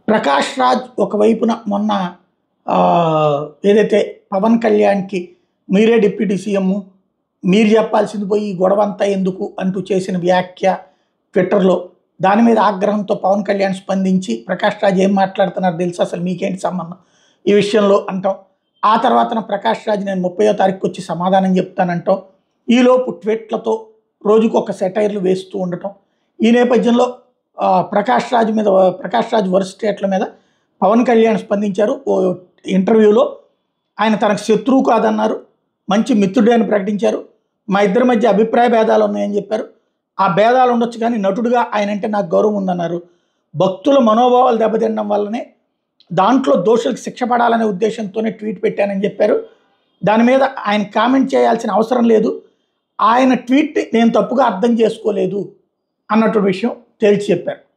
ప్రకాష్ రాజ్ ఒకవైపున మొన్న ఆ, ఏదైతే పవన్ కళ్యాణ్కి మీరే డిప్యూటీ సీఎం మీరు చెప్పాల్సింది పోయి ఈ గొడవ అంతా ఎందుకు అంటూ చేసిన వ్యాఖ్య ట్విట్టర్లో దాని మీద ఆగ్రహంతో పవన్ కళ్యాణ్ స్పందించి ప్రకాష్ రాజ్ ఏం మాట్లాడుతున్నారు తెలుసు అసలు మీకేంటి సంబంధం ఈ విషయంలో అంటాం ఆ తర్వాతన ప్రకాష్ రాజ్ నేను ముప్పయో తారీఖు వచ్చి సమాధానం చెప్తానంటాం ఈలోపు ట్వీట్లతో రోజుకు ఒక సెటైర్లు వేస్తూ ఉండటం ఈ నేపథ్యంలో ఆ, ప్రకాష్ రాజ్ మీద ప్రకాష్ రాజ్ వరుస స్టేట్ల మీద పవన్ కళ్యాణ్ స్పందించారు ఓ ఇంటర్వ్యూలో ఆయన తనకు శత్రువు కాదన్నారు మంచి మిత్రుడే అని ప్రకటించారు మా ఇద్దరి మధ్య అభిప్రాయ భేదాలు ఉన్నాయని చెప్పారు ఆ భేదాలు ఉండొచ్చు కానీ నటుడుగా ఆయన అంటే నాకు గౌరవం ఉందన్నారు భక్తుల మనోభావాలు దెబ్బతినడం వల్లనే దాంట్లో దోషులకు శిక్ష పడాలనే ఉద్దేశంతోనే ట్వీట్ పెట్టానని చెప్పారు దాని మీద ఆయన కామెంట్ చేయాల్సిన అవసరం లేదు ఆయన ట్వీట్ నేను తప్పుగా అర్థం చేసుకోలేదు అన్నటువంటి విషయం తేల్చి చెప్పారు